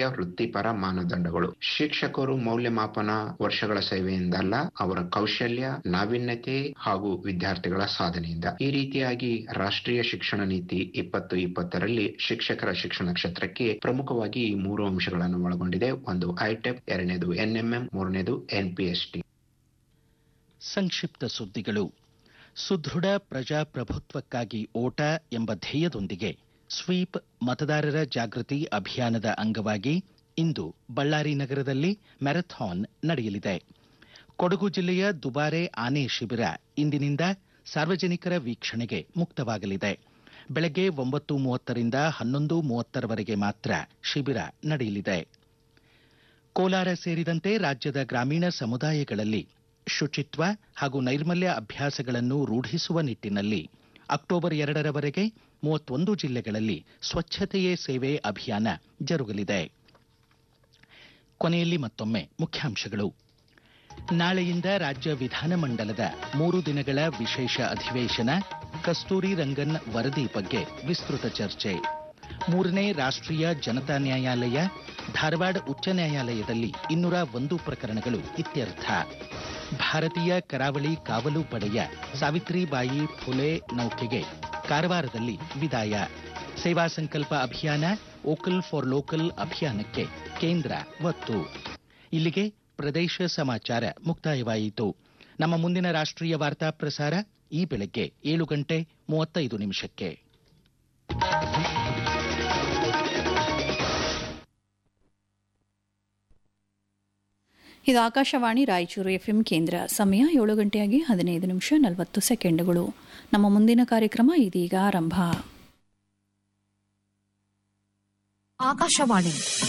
ಅಗತ್ಯ ವೃತ್ತಿಪರ ಮಾನದಂಡಗಳು ಶಿಕ್ಷಕರು ಮೌಲ್ಯಮಾಪನ ವರ್ಷಗಳ ಸೇವೆಯಿಂದಲ್ಲ ಅವರ ಕೌಶಲ್ಯ ನಾವೀನ್ಯತೆ ಹಾಗೂ ವಿದ್ಯಾರ್ಥಿಗಳ ಸಾಧನೆಯಿಂದ ಈ ರೀತಿಯಾಗಿ ರಾಷ್ಟ್ರೀಯ ಶಿಕ್ಷಣ ನೀತಿ ಇಪ್ಪತ್ತು ಇಪ್ಪತ್ತರಲ್ಲಿ ಶಿಕ್ಷಕರ ಶಿಕ್ಷಣ ಕ್ಷೇತ್ರಕ್ಕೆ ಪ್ರಮುಖವಾಗಿ ಈ ಮೂರು ಅಂಶಗಳನ್ನು ಒಳಗೊಂಡಿದೆ ಒಂದು ಐಟೆಪ್ ಎರಡನೇದು ಎನ್ಎಂಎಂ ಮೂರನೇದು ಎನ್ಪಿಎಸ್ಟಿ ಸಂಕ್ಷಿಪ್ತ ಸುದ್ದಿಗಳು ಸುದೃಢ ಪ್ರಜಾಪ್ರಭುತ್ವಕ್ಕಾಗಿ ಓಟ ಎಂಬ ಧ್ಯೇಯದೊಂದಿಗೆ ಸ್ವೀಪ್ ಮತದಾರರ ಜಾಗೃತಿ ಅಭಿಯಾನದ ಅಂಗವಾಗಿ ಇಂದು ಬಳ್ಳಾರಿ ನಗರದಲ್ಲಿ ಮ್ಯಾರಥಾನ್ ನಡೆಯಲಿದೆ ಕೊಡಗು ಜಿಲ್ಲೆಯ ದುಬಾರೆ ಆನೆ ಶಿಬಿರ ಇಂದಿನಿಂದ ಸಾರ್ವಜನಿಕರ ವೀಕ್ಷಣೆಗೆ ಮುಕ್ತವಾಗಲಿದೆ ಬೆಳಗ್ಗೆ ಒಂಬತ್ತು ಮೂವತ್ತರಿಂದ ಹನ್ನೊಂದು ಮೂವತ್ತರವರೆಗೆ ಮಾತ್ರ ಶಿಬಿರ ನಡೆಯಲಿದೆ ಕೋಲಾರ ಸೇರಿದಂತೆ ರಾಜ್ಯದ ಗ್ರಾಮೀಣ ಸಮುದಾಯಗಳಲ್ಲಿ ಶುಚಿತ್ವ ಹಾಗೂ ನೈರ್ಮಲ್ಯ ಅಭ್ಯಾಸಗಳನ್ನು ರೂಢಿಸುವ ನಿಟ್ಟಿನಲ್ಲಿ ಅಕ್ಟೋಬರ್ ಎರಡರವರೆಗೆ ಮೂವತ್ತೊಂದು ಜಿಲ್ಲೆಗಳಲ್ಲಿ ಸ್ವಚ್ಛತೆಯೇ ಸೇವೆ ಅಭಿಯಾನ ಜರುಗಲಿದೆ ಕೊನೆಯಲ್ಲಿ ಮತ್ತೊಮ್ಮೆ ಮುಖ್ಯಾಂಶಗಳು ನಾಳೆಯಿಂದ ರಾಜ್ಯ ವಿಧಾನಮಂಡಲದ ಮೂರು ದಿನಗಳ ವಿಶೇಷ ಅಧಿವೇಶನ ಕಸ್ತೂರಿ ರಂಗನ್ ವರದಿ ಬಗ್ಗೆ ವಿಸ್ತೃತ ಚರ್ಚೆ ಮೂರನೇ ರಾಷ್ಟ್ರೀಯ ಜನತಾ ನ್ಯಾಯಾಲಯ ಧಾರವಾಡ ಉಚ್ಚ ನ್ಯಾಯಾಲಯದಲ್ಲಿ ಇನ್ನೂರ ಒಂದು ಪ್ರಕರಣಗಳು ಇತ್ಯರ್ಥ ಭಾರತೀಯ ಕರಾವಳಿ ಕಾವಲು ಪಡೆಯ ಸಾವಿತ್ರಿಬಾಯಿ ಫುಲೆ ನೌಕೆಗೆ ಕಾರವಾರದಲ್ಲಿ ವಿದಾಯ ಸೇವಾ ಸಂಕಲ್ಪ ಅಭಿಯಾನ ಓಕಲ್ ಫಾರ್ ಲೋಕಲ್ ಅಭಿಯಾನಕ್ಕೆ ಕೇಂದ್ರ ಒತ್ತು ಇಲ್ಲಿಗೆ ಪ್ರದೇಶ ಸಮಾಚಾರ ಮುಕ್ತಾಯವಾಯಿತು ನಮ್ಮ ಮುಂದಿನ ರಾಷ್ಟ್ರೀಯ ವಾರ್ತಾ ಪ್ರಸಾರ ಈ ಬೆಳಗ್ಗೆ ಏಳು ಗಂಟೆ ಮೂವತ್ತೈದು ನಿಮಿಷಕ್ಕೆ ಇದು ಆಕಾಶವಾಣಿ ರಾಯಚೂರು ಎಫ್ಎಂ ಕೇಂದ್ರ ಸಮಯ ಏಳು ಗಂಟೆಯಾಗಿ ಹದಿನೈದು ನಿಮಿಷ ನಲವತ್ತು ಸೆಕೆಂಡುಗಳು ನಮ್ಮ ಮುಂದಿನ ಕಾರ್ಯಕ್ರಮ ಇದೀಗ ಆರಂಭ ಆಕಾಶವಾಣಿ